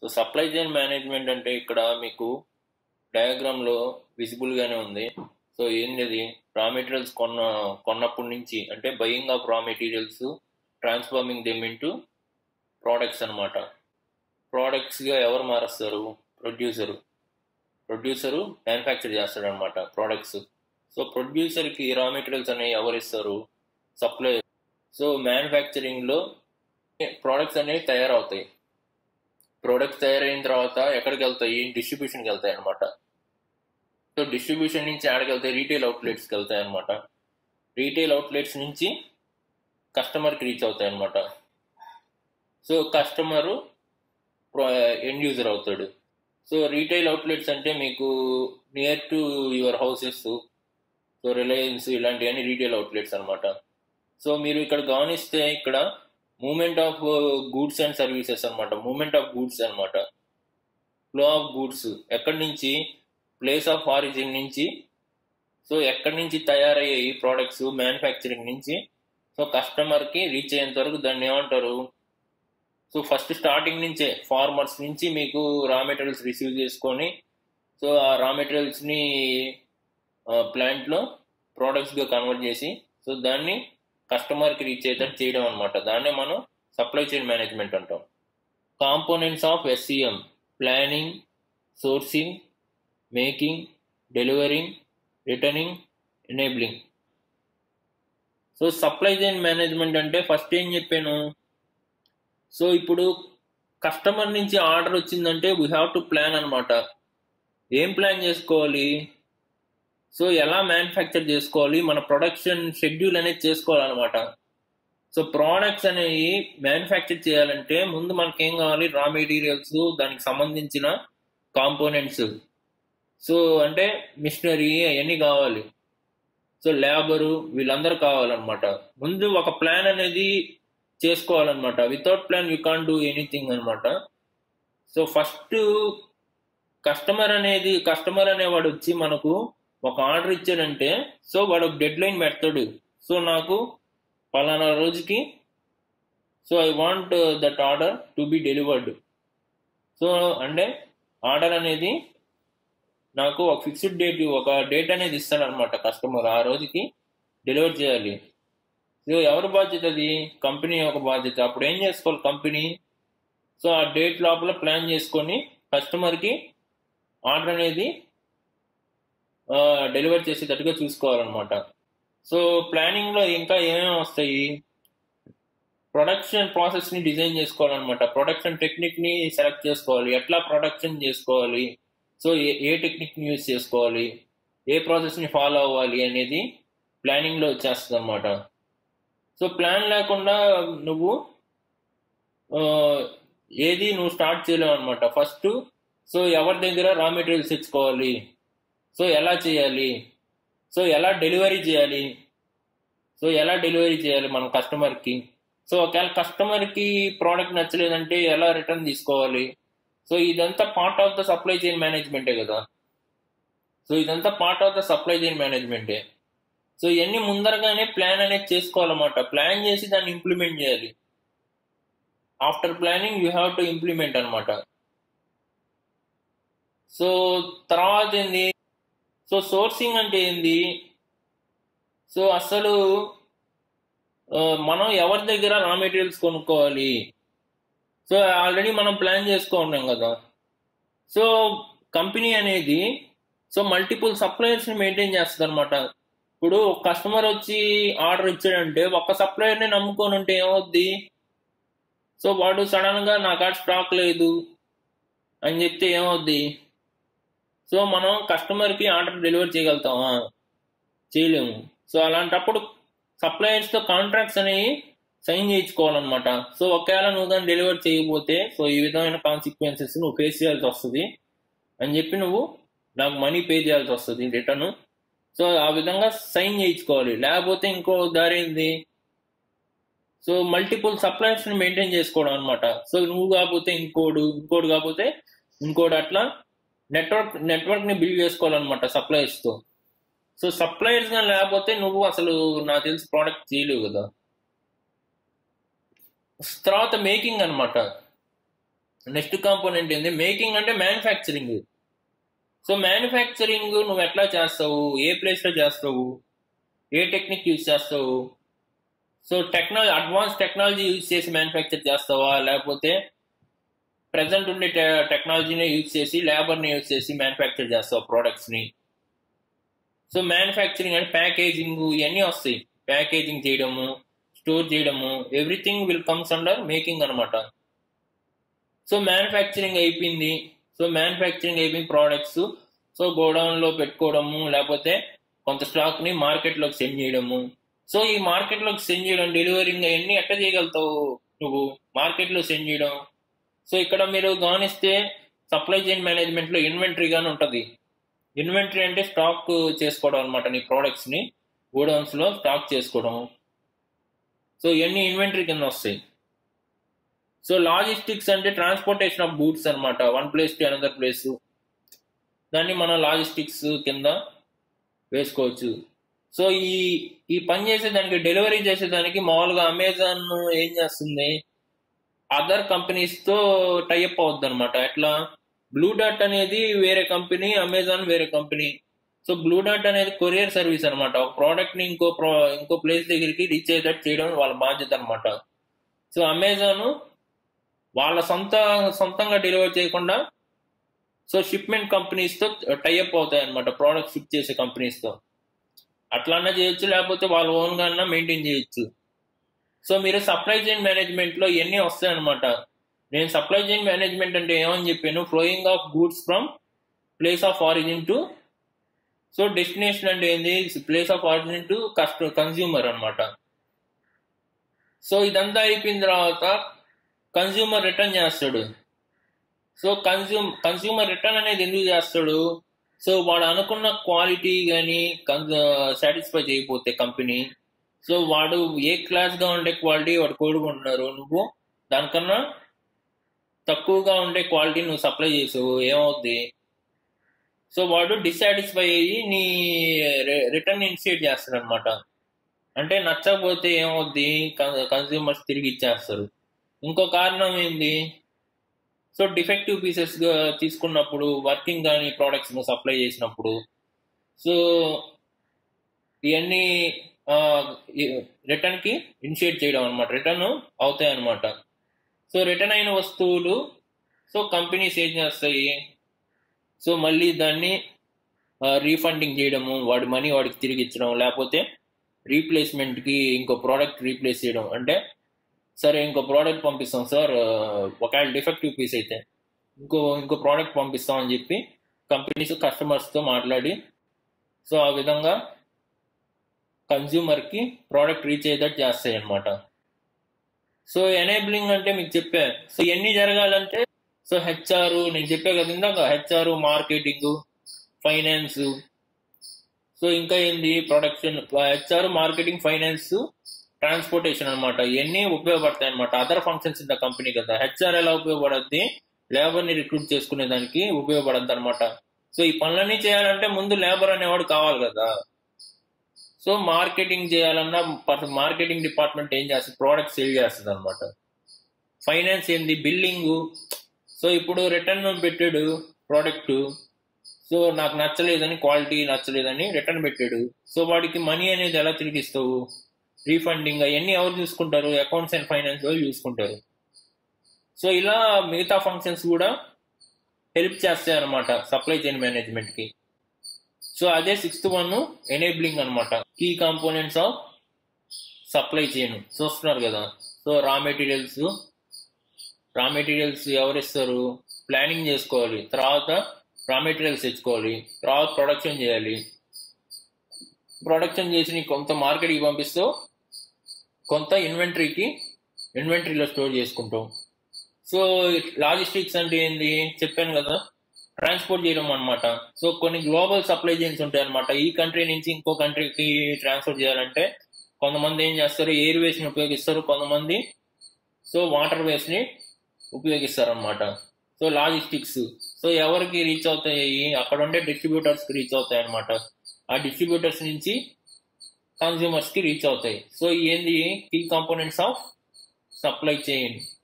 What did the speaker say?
so supply chain management అంటే ఇక్కడ మీకు డయాగ్రామ్లో విజిబుల్గానే ఉంది సో ఏంది రా మెటీరియల్స్ కొన్న కొన్నప్పటి నుంచి అంటే buying of raw materials transforming them into products అనమాట ప్రోడక్ట్స్గా ఎవరు మారుస్తారు ప్రొడ్యూసరు ప్రొడ్యూసరు మ్యానుఫ్యాక్చర్ చేస్తాడు అనమాట ప్రోడక్ట్స్ సో ప్రొడ్యూసర్కి రా మెటీరియల్స్ అనేవి ఎవరు ఇస్తారు సప్లై సో మ్యానుఫ్యాక్చరింగ్లో ప్రోడక్ట్స్ అనేవి తయారవుతాయి ప్రోడక్ట్స్ తయారైన తర్వాత ఎక్కడికి వెళ్తాయి డిస్ట్రిబ్యూషన్కి వెళ్తాయి అనమాట సో డిస్ట్రిబ్యూషన్ నుంచి ఆడకి వెళ్తాయి రీటైల్ అవుట్లెట్స్కి వెళ్తాయి అనమాట రీటైల్ అవుట్లెట్స్ నుంచి కస్టమర్కి రీచ్ అవుతాయి అనమాట సో కస్టమరు ఎండ్ యూజర్ అవుతాడు సో రీటైల్ అవుట్లెట్స్ అంటే మీకు near to your houses so Reliance ఇలాంటివన్నీ రీటైల్ అవుట్లెట్స్ అనమాట సో మీరు ఇక్కడ గమనిస్తే ఇక్కడ movement of goods and services అనమాట మూమెంట్ ఆఫ్ గూడ్స్ అనమాట ఫ్లో ఆఫ్ గూడ్స్ ఎక్కడి నుంచి ప్లేస్ ఆఫ్ ఆరిజిన్ నుంచి సో ఎక్కడి నుంచి తయారయ్యే ఈ ప్రోడక్ట్స్ మ్యానుఫ్యాక్చరింగ్ నుంచి సో కస్టమర్కి రీచ్ అయ్యేంత వరకు దాన్ని ఏమంటారు సో ఫస్ట్ స్టార్టింగ్ నుంచే ఫార్మర్స్ నుంచి మీకు రా మెటీరియల్స్ రిసీవ్ చేసుకొని సో ఆ రా మెటీరియల్స్ని ప్లాంట్లో ప్రోడక్ట్స్గా కన్వర్ట్ చేసి సో దాన్ని కస్టమర్కి రీచ్ అయ్యేటట్టు చేయడం అనమాట దాన్నే మనం సప్లై చైన్ మేనేజ్మెంట్ అంటాం components of SCM planning sourcing making delivering returning enabling so supply chain management అంటే ఫస్ట్ ఏం చెప్పాను సో ఇప్పుడు కస్టమర్ నుంచి ఆర్డర్ వచ్చిందంటే వీ హ్యావ్ టు ప్లాన్ అనమాట ఏం ప్లాన్ చేసుకోవాలి సో ఎలా మ్యానుఫ్యాక్చర్ చేసుకోవాలి మన ప్రొడక్షన్ షెడ్యూల్ అనేది చేసుకోవాలన్నమాట సో ప్రోడక్ట్స్ అనేవి మ్యానుఫ్యాక్చర్ చేయాలంటే ముందు మనకి ఏం కావాలి రా మెటీరియల్స్ దానికి సంబంధించిన కాంపోనెంట్స్ సో అంటే మిషనరీ అవన్నీ కావాలి సో లేబరు వీళ్ళందరూ కావాలన్నమాట ముందు ఒక ప్లాన్ అనేది చేసుకోవాలన్నమాట without plan you can do anything అనమాట సో ఫస్ట్ కస్టమర్ అనేది కస్టమర్ అనేవాడు వచ్చి మనకు ఒక ఆర్డర్ ఇచ్చాడంటే సో వాడు డెడ్ లైన్ పెడతాడు సో నాకు పలానా రోజుకి so I want that order to be delivered so అంటే ఆర్డర్ అనేది నాకు ఒక ఫిక్స్డ్ డేట్ ఒక డేట్ అనేది ఇస్తాడు అనమాట కస్టమర్ ఆ రోజుకి డెలివర్ చేయాలి సో ఎవరి బాధ్యత అది కంపెనీ యొక్క బాధ్యత అప్పుడు ఏం చేసుకోవాలి కంపెనీ సో ఆ డేట్ లోపల ప్లాన్ చేసుకొని కస్టమర్కి ఆర్డర్ అనేది డెలివర్ చేసేటట్టుగా చూసుకోవాలన్నమాట సో ప్లానింగ్లో ఇంకా ఏమేమి వస్తాయి ప్రొడక్షన్ ప్రాసెస్ని డిజైన్ చేసుకోవాలన్నమాట ప్రొడక్షన్ టెక్నిక్ని సెలెక్ట్ చేసుకోవాలి ఎట్లా ప్రొడక్షన్ చేసుకోవాలి సో ఏ ఏ టెక్నిక్ని యూజ్ చేసుకోవాలి ఏ ప్రాసెస్ని ఫాలో అవ్వాలి అనేది ప్లానింగ్లో వచ్చేస్తుంది అనమాట సో ప్లాన్ లేకుండా నువ్వు ఏది నువ్వు స్టార్ట్ చేయలేవు అనమాట ఫస్ట్ సో ఎవరి దగ్గర రా మెటీరియల్స్ తెచ్చుకోవాలి సో ఎలా చేయాలి సో ఎలా డెలివరీ చేయాలి సో ఎలా డెలివరీ చేయాలి మన కస్టమర్కి సో ఒకవేళ కస్టమర్కి ప్రోడక్ట్ నచ్చలేదంటే ఎలా రిటర్న్ తీసుకోవాలి సో ఇదంతా part of the supply chain మేనేజ్మెంటే కదా సో ఇదంతా part of the supply chain మేనేజ్మెంటే సో ఇవన్నీ ముందరగానే ప్లాన్ అనేది చేసుకోవాలన్నమాట ప్లాన్ చేసి దాన్ని ఇంప్లిమెంట్ చేయాలి after planning you have to implement అనమాట సో తర్వాత ఏంది సో సోర్సింగ్ అంటే ఏంది సో అసలు మనం ఎవరి దగ్గర రా మెటీరియల్స్ కొనుక్కోవాలి సో ఆల్రెడీ మనం ప్లాన్ చేసుకున్నాం కదా సో కంపెనీ అనేది సో మల్టిపుల్ సప్లయర్స్ని మెయింటైన్ చేస్తుంది అనమాట ఇప్పుడు కస్టమర్ వచ్చి ఆర్డర్ ఇచ్చాడంటే ఒక్క సప్లయర్ని నమ్ముకొని ఉంటే ఏమవుద్ది సో వాడు సడన్గా నా కాడ స్టాక్ లేదు అని చెప్తే ఏమవుద్ది సో మనం కస్టమర్కి ఆర్డర్ డెలివర్ చేయగలుగుతామా చేయలేము సో అలాంటప్పుడు సప్లయర్స్తో కాంట్రాక్ట్స్ అనేవి సైన్ చేయించుకోవాలన్నమాట సో ఒకవేళ నువ్వు దాన్ని డెలివర్ చేయకపోతే సో ఈ విధమైన కాన్సిక్వెన్సెస్ నువ్వు ఫేస్ చేయాల్సి వస్తుంది అని చెప్పి నువ్వు నాకు మనీ పే చేయాల్సి వస్తుంది రిటర్న్ సో ఆ విధంగా సైన్ చేయించుకోవాలి లేకపోతే ఇంకో దారి ఏంది సో మల్టిపుల్ సప్లయర్స్ని మెయింటైన్ చేసుకోవడం అనమాట సో నువ్వు కాకపోతే ఇంకోడు ఇంకోటి కాకపోతే ఇంకోటి అట్లా నెట్వర్క్ నెట్వర్క్ని బిల్డ్ చేసుకోవాలన్నమాట సప్లయర్స్తో సో సప్లయర్స్ కానీ లేకపోతే నువ్వు అసలు నాకు తెలిసి ప్రోడక్ట్ చేయలేవు కదా తర్వాత మేకింగ్ అనమాట నెక్స్ట్ కాంపోనెంట్ ఏంది మేకింగ్ అంటే మ్యానుఫ్యాక్చరింగ్ సో మ్యానుఫ్యాక్చరింగ్ నువ్వు ఎట్లా చేస్తావు ఏ ప్లేస్ లో చేస్తావు ఏ టెక్నిక్ యూజ్ చేస్తావు so technology advance technology use చేసి మ్యానుఫ్యాక్చర్ చేస్తావా లేకపోతే ప్రజెంట్ ఉండే టెక్నాలజీని యూజ్ చేసి లేబర్ని యూజ్ చేసి మ్యానుఫ్యాక్చర్ చేస్తావు ప్రోడక్ట్స్ని సో మ్యానుఫ్యాక్చరింగ్ అంటే ప్యాకేజింగ్ ఇవన్నీ వస్తాయి ప్యాకేజింగ్ చేయడము స్టోర్ చేయడము everything will comes under making అనమాట సో మ్యానుఫ్యాక్చరింగ్ అయిపోయింది సో మ్యానుఫ్యాక్చరింగ్ అయిపోయిన ప్రోడక్ట్స్ సో గోడౌన్లో పెట్టుకోవడము లేకపోతే కొంత స్టాక్ని మార్కెట్లోకి సెండ్ చేయడము సో ఈ మార్కెట్లోకి సెండ్ చేయడం డెలివరింగ్ అవన్నీ ఎట్లా చేయగలుగుతావు నువ్వు మార్కెట్లో సెండ్ చేయడం సో ఇక్కడ మీరు గమనిస్తే సప్లై చైన్ మేనేజ్మెంట్లో ఇన్వెంటరీ గాని ఉంటుంది ఇన్వెంటరీ అంటే స్టాక్ చేసుకోవడం అనమాట నీ ప్రోడక్ట్స్ని గోడౌన్స్లో స్టాక్ చేసుకోవడం సో ఇవన్నీ ఇన్వెంటరీ కింద వస్తాయి సో లాజిస్టిక్స్ అంటే ట్రాన్స్పోర్టేషన్ ఆఫ్ గూడ్స్ అనమాట one place to another place దాన్ని మనం లాజిస్టిక్స్ కింద వేసుకోవచ్చు సో ఈ ఈ పని చేసేదానికి డెలివరీ చేసేదానికి మామూలుగా అమెజాన్ ఏం చేస్తుంది అదర్ కంపెనీస్తో టైఅప్ అవుద్ది అనమాట ఎట్లా బ్లూ డాట్ అనేది వేరే కంపెనీ అమెజాన్ వేరే కంపెనీ సో బ్లూ డాట్ అనేది కొరియర్ సర్వీస్ అనమాట ఒక ప్రోడక్ట్ ని ఇంకో ప్రో ఇంకో ప్లేస్ దగ్గరికి రీచ్ అయ్యేటట్టు చేయడం వాళ్ళ బాధ్యత అనమాట సో అమెజాన్ వాళ్ళ సొంత సొంతంగా డెలివర్ చేయకుండా సో షిప్మెంట్ కంపెనీస్తో టైఅప్ అవుతాయి అనమాట ప్రోడక్ట్ షిప్ చేసే కంపెనీస్తో అట్లన్నా చేయొచ్చు లేకపోతే వాళ్ళ ఓన్గా అన్నా మెయింటైన్ చేయొచ్చు సో మీరు సప్లై చైన్ మేనేజ్మెంట్లో ఇవన్నీ వస్తాయి అనమాట నేను సప్లై చైన్ మేనేజ్మెంట్ అంటే ఏమని చెప్పాను flowing of goods from place of origin to so destination అంటే ఏంది ప్లేస్ ఆఫ్ ఆరిజిన్ టు కస్ట కన్జ్యూమర్ అనమాట సో ఇదంతా అయిపోయిన తర్వాత కన్జ్యూమర్ రిటర్న్ చేస్తాడు సో కన్జ్యూమ్ కన్జ్యూమర్ రిటర్న్ అనేది ఎందుకు చేస్తాడు సో వాడు అనుకున్న క్వాలిటీ కానీ సాటిస్ఫై చేయకపోతే కంపెనీ సో వాడు ఏ క్లాస్గా ఉండే క్వాలిటీ వాడు కోరుకుంటున్నారు నువ్వు దానికన్నా తక్కువగా ఉండే క్వాలిటీ నువ్వు సప్లై చేసావు ఏమవుద్ది సో వాడు డిసాటిస్ఫై అయ్యి నీ రిటర్న్ ఇనిషియేట్ చేస్తాడు అనమాట అంటే నచ్చకపోతే ఏమవుద్ది కన్స్యూమర్స్ తిరిగి ఇచ్చేస్తారు ఇంకో కారణం ఏంది సో డిఫెక్టివ్ పీసెస్ తీసుకున్నప్పుడు వర్కింగ్ కానీ ప్రోడక్ట్స్ సప్లై చేసినప్పుడు సో ఇవన్నీ రిటర్న్కి ఇనిషియేట్ చేయడం అనమాట రిటర్న్ అవుతాయి అనమాట సో రిటర్న్ అయిన వస్తువులు సో కంపెనీస్ ఏం చేస్తాయి సో మళ్ళీ దాన్ని రీఫండింగ్ చేయడము వాడి మనీ వాడికి తిరిగి ఇచ్చడం లేకపోతే రీప్లేస్మెంట్కి ఇంకో ప్రోడక్ట్ రీప్లేస్ చేయడం అంటే సరే ఇంకో ప్రోడక్ట్ పంపిస్తాం సార్ ఒకవేళ డిఫెక్టివ్ పీస్ అయితే ఇంకో ఇంకో ప్రోడక్ట్ పంపిస్తాం అని చెప్పి కంపెనీస్ కస్టమర్స్తో మాట్లాడి సో ఆ విధంగా కన్జ్యూమర్కి ప్రోడక్ట్ రీచ్ అయ్యేటట్టు చేస్తాయి అనమాట సో ఎనేబులింగ్ అంటే మీకు చెప్పా సో ఎన్ని జరగాలంటే సో హెచ్ఆర్ నేను చెప్పే కదా ఇందాక హెచ్ఆర్ మార్కెటింగ్ ఫైనాన్స్ సో ఇంకా ఏంది production HR marketing finance transportation అనమాట ఇవన్నీ ఉపయోగపడతాయి అనమాట other functions in the company కదా హెచ్ఆర్ ఎలా ఉపయోగపడద్ది లేబర్ ని రిక్రూట్ చేసుకునే దానికి ఉపయోగపడద్ది అనమాట సో ఈ పనులన్నీ చేయాలంటే ముందు లేబర్ అనేవాడు కావాలి కదా సో మార్కెటింగ్ చేయాలన్నా మార్కెటింగ్ డిపార్ట్మెంట్ ఏం చేస్తుంది ప్రోడక్ట్ సేల్ చేస్తుంది అనమాట ఫైనాన్స్ ఏంది బిల్లింగ్ సో ఇప్పుడు రిటర్న్ పెట్టాడు ప్రోడక్ట్ సో నాకు నచ్చలేదని క్వాలిటీ నచ్చలేదని రిటర్న్ పెట్టాడు సో వాడికి మనీ అనేది ఎలా తిరిగిస్తావు రీఫండింగ్ అవన్నీ ఎవరు చూసుకుంటారు అకౌంట్స్ అండ్ ఫైనాన్స్ వాళ్ళు చూసుకుంటారు సో ఇలా మిగతా ఫంక్షన్స్ కూడా హెల్ప్ చేస్తాయి అనమాట సప్లై చైన్ మేనేజ్మెంట్ కి సో అదే సిక్స్త్ వన్ ఎనేబులింగ్ అనమాట key components of supply chain చూస్తున్నారు కదా సో రా మెటీరియల్స్ రా మెటీరియల్స్ ఎవరిస్తారు ప్లానింగ్ చేసుకోవాలి తర్వాత రా మెటీరియల్స్ తెచ్చుకోవాలి తర్వాత ప్రొడక్షన్ చేయాలి ప్రొడక్షన్ చేసి నీకు కొంత మార్కెట్కి పంపిస్తూ కొంత ఇన్వెంటరీకి ఇన్వెంటరీలో స్టోర్ చేసుకుంటాం సో లాజిస్టిక్స్ అంటే ఏంది చెప్పాను కదా ట్రాన్స్పోర్ట్ చేయడం అనమాట సో కొన్ని గ్లోబల్ సప్లై చైన్స్ ఉంటాయి అనమాట ఈ కంట్రీ నుంచి ఇంకో కంట్రీకి ట్రాన్స్ఫర్ చేయాలంటే కొంతమంది ఏం చేస్తారు ఎయిర్ వేస్ని ఉపయోగిస్తారు కొంతమంది సో వాటర్ వేస్ని ఉపయోగిస్తారు అనమాట సో లాజిస్టిక్స్ సో ఎవరికి రీచ్ అవుతాయి అక్కడ ఉండే డిస్ట్రిబ్యూటర్స్కి రీచ్ అవుతాయి అనమాట ఆ డిస్ట్రిబ్యూటర్స్ నుంచి కన్జ్యూమర్స్కి రీచ్ అవుతాయి సో ఏంది key components of supply chain